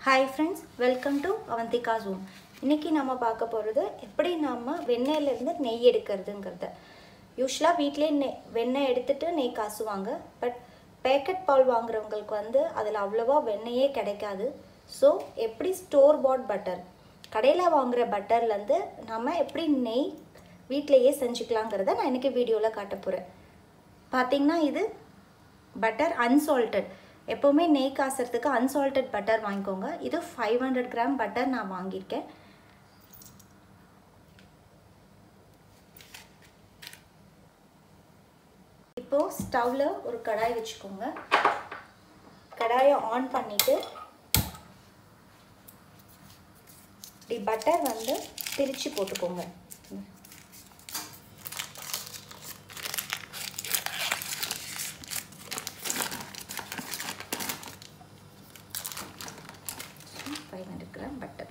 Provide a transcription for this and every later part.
hi friends welcome to Avantika zoom இன்றைக்கி நம்ம பார்க்க போகிறது எப்படி நம்ம வெண்ணெயிலேருந்து நெய் எடுக்கிறதுங்கிறத யூஸ்வலாக வீட்டிலே நெய் வெண்ணெய் எடுத்துட்டு நெய் காசுவாங்க பட் பேக்கெட் பால் வாங்குறவங்களுக்கு வந்து அதில் அவ்வளோவா வெண்ணெயே கிடைக்காது ஸோ எப்படி ஸ்டோர் பாட் பட்டர் கடையில் வாங்குகிற பட்டர்லேருந்து நம்ம எப்படி நெய் வீட்டிலையே செஞ்சுக்கலாங்கிறத நான் இன்றைக்கி வீடியோவில் காட்ட போகிறேன் பார்த்தீங்கன்னா இது பட்டர் அன்சால்ட்டட் எப்போவுமே நெய் காசுறதுக்கு அன்சால்ட்டட் பட்டர் வாங்கிக்கோங்க இது ஃபைவ் ஹண்ட்ரட் கிராம் பட்டர் நான் வாங்கியிருக்கேன் இப்போது ஸ்டவ்வில் ஒரு கடாய் வச்சுக்கோங்க கடாயை ஆன் பண்ணிவிட்டு இப்படி பட்டர் வந்து திரிச்சு போட்டுக்கோங்க ஃபைவ் ஹண்ட்ரட் கிராம் பட்டர்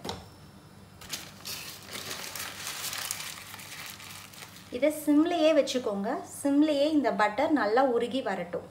இதை சிம்லேயே வச்சுக்கோங்க சிம்லேயே இந்த பட்டர் நல்லா உருகி வரட்டும்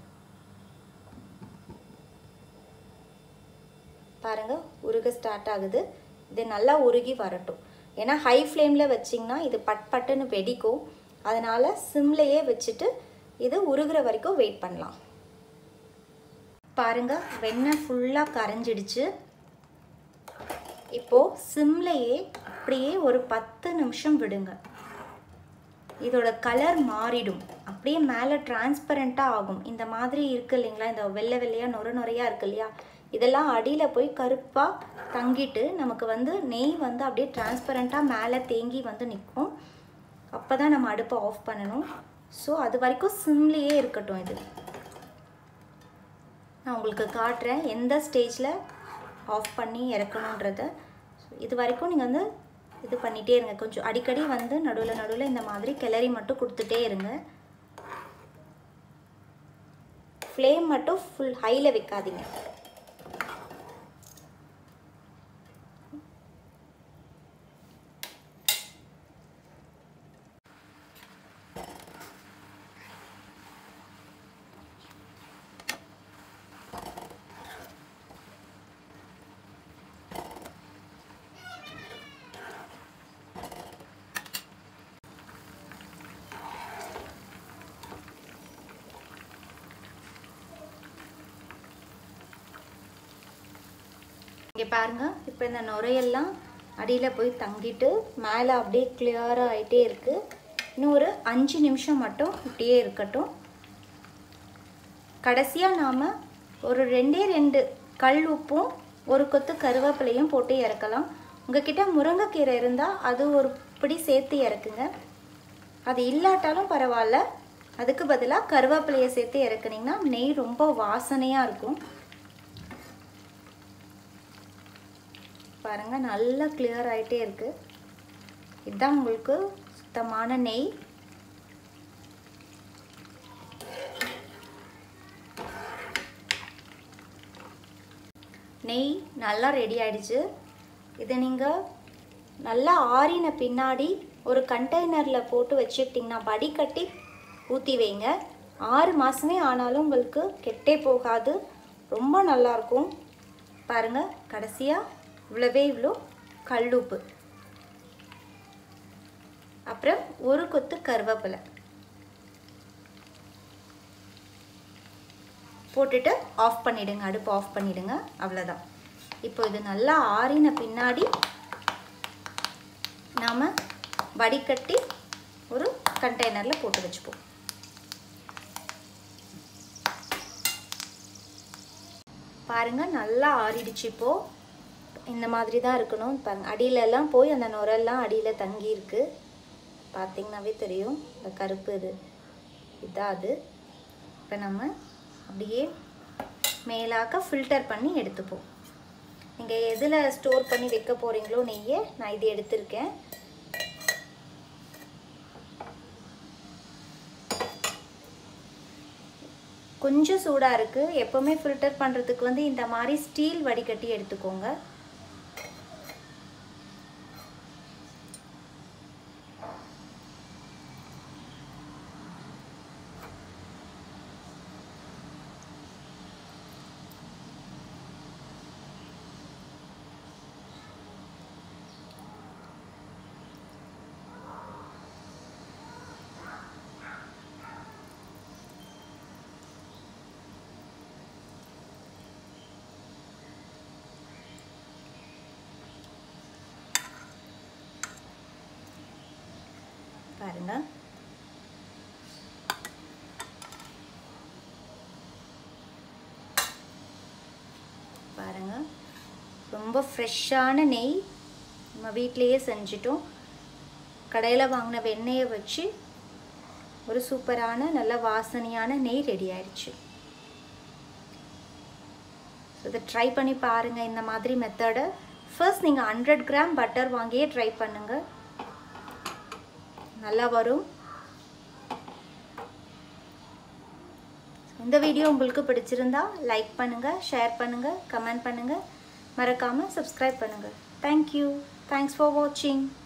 பாருங்க உருக ஸ்டார்ட் ஆகுது இது நல்லா உருகி வரட்டும் ஏன்னா ஹை ஃப்ளேமில் வச்சிங்கன்னா இது பட் பட்டுன்னு வெடிக்கும் அதனால் சிம்லேயே வச்சுட்டு இது உருகிற வரைக்கும் வெயிட் பண்ணலாம் பாருங்க வெண்ணெய் ஃபுல்லாக கரைஞ்சிடுச்சு இப்போது சிம்லையே அப்படியே ஒரு பத்து நிமிஷம் விடுங்க இதோட கலர் மாறிடும் அப்படியே மேலே டிரான்ஸ்பரண்ட்டாக ஆகும் இந்த மாதிரி இருக்கு இல்லைங்களா இந்த வெள்ளை வெள்ளையாக நொர நொறையாக இருக்கு இல்லையா இதெல்லாம் அடியில் போய் கருப்பாக தங்கிட்டு நமக்கு வந்து நெய் வந்து அப்படியே டிரான்ஸ்பரண்ட்டாக மேலே தேங்கி வந்து நிற்கும் அப்போ தான் நம்ம அடுப்பை ஆஃப் பண்ணணும் ஸோ அது வரைக்கும் சிம்லேயே இருக்கட்டும் இது நான் உங்களுக்கு காட்டுறேன் எந்த ஸ்டேஜில் ஆஃப் பண்ணி இறக்கணுன்றத இது வரைக்கும் நீங்கள் வந்து இது பண்ணிகிட்டே இருங்க கொஞ்சம் அடிக்கடி வந்து நடுவில் நடுவில் இந்த மாதிரி கிளறி மட்டும் கொடுத்துட்டே இருங்க ஃப்ளேம் மட்டும் ஃபுல் ஹையில் வைக்காதீங்க இங்கே பாருங்கள் இப்போ இந்த நுரையெல்லாம் அடியில் போய் தங்கிட்டு மேலே அப்படியே கிளியராக ஆகிட்டே இருக்குது இன்னும் ஒரு அஞ்சு நிமிஷம் மட்டும் இப்படியே இருக்கட்டும் கடைசியாக நாம் ஒரு ரெண்டே ரெண்டு கல் உப்பும் ஒரு கொத்து கருவேப்பிலையும் போட்டு இறக்கலாம் உங்ககிட்ட முருங்கைக்கீரை இருந்தால் அது ஒரு பிடி சேர்த்து இறக்குங்க அது இல்லாட்டாலும் பரவாயில்ல அதுக்கு பதிலாக கருவேப்பிலையை சேர்த்து இறக்குனீங்கன்னா நெய் ரொம்ப வாசனையாக இருக்கும் பாருங்கள் நல்லா கிளியர் ஆகிட்டே இருக்குது இதுதான் உங்களுக்கு சுத்தமான நெய் நெய் நல்லா ரெடி ஆயிடுச்சு இதை நீங்கள் நல்லா ஆறின பின்னாடி ஒரு கண்டெய்னரில் போட்டு வச்சுக்கிட்டிங்கன்னா வடிகட்டி ஊற்றி வைங்க ஆறு மாதமே ஆனாலும் உங்களுக்கு கெட்டே போகாது ரொம்ப நல்லாயிருக்கும் பாருங்கள் கடைசியாக இவ்வளவே இவ்வளோ கல்லுப்பு அப்புறம் ஒரு கொத்து கருவேப்பிலை போட்டுட்டு ஆஃப் பண்ணிவிடுங்க அடுப்பு ஆஃப் பண்ணிவிடுங்க அவ்வளோதான் இப்போ இது நல்லா ஆறின பின்னாடி நாம் வடிகட்டி ஒரு கண்டெய்னரில் போட்டு வச்சுப்போம் பாருங்கள் நல்லா ஆறிடுச்சு இப்போது இந்த மாதிரி தான் இருக்கணும் பாருங்க அடியிலெல்லாம் போய் அந்த நுரெல்லாம் அடியில் தங்கி இருக்கு பார்த்தீங்கன்னாவே தெரியும் இந்த கருப்பு இது இதான் அது இப்போ நம்ம அப்படியே மேலாக்க ஃபில்டர் பண்ணி எடுத்துப்போம் நீங்கள் எதில் ஸ்டோர் பண்ணி வைக்க போகிறீங்களோ நெய்யை நான் இது எடுத்திருக்கேன் கொஞ்சம் சூடாக இருக்குது எப்போவுமே ஃபில்டர் பண்ணுறதுக்கு வந்து இந்த மாதிரி ஸ்டீல் வடிகட்டி எடுத்துக்கோங்க பாருங்கள் பாருங்கள் ரொம்ப ஃப்ரெஷ்ஷான நெய் நம்ம வீட்டிலையே செஞ்சிட்டோம் கடையில் வாங்கின வெண்ணெயை வச்சு ஒரு சூப்பரான நல்ல வாசனையான நெய் ரெடி ஆயிடுச்சு ஸோ இதை ட்ரை பண்ணி பாருங்கள் இந்த மாதிரி மெத்தடை ஃபர்ஸ்ட் நீங்கள் ஹண்ட்ரட் கிராம் பட்டர் வாங்கியே ட்ரை பண்ணுங்கள் நல்லா வரும் இந்த வீடியோ உங்களுக்கு பிடிச்சிருந்தா லைக் பண்ணுங்கள் ஷேர் பண்ணுங்கள் கமெண்ட் பண்ணுங்கள் மறக்காமல் சப்ஸ்கிரைப் பண்ணுங்கள் தேங்க்யூ தேங்க்ஸ் ஃபார் வாட்சிங்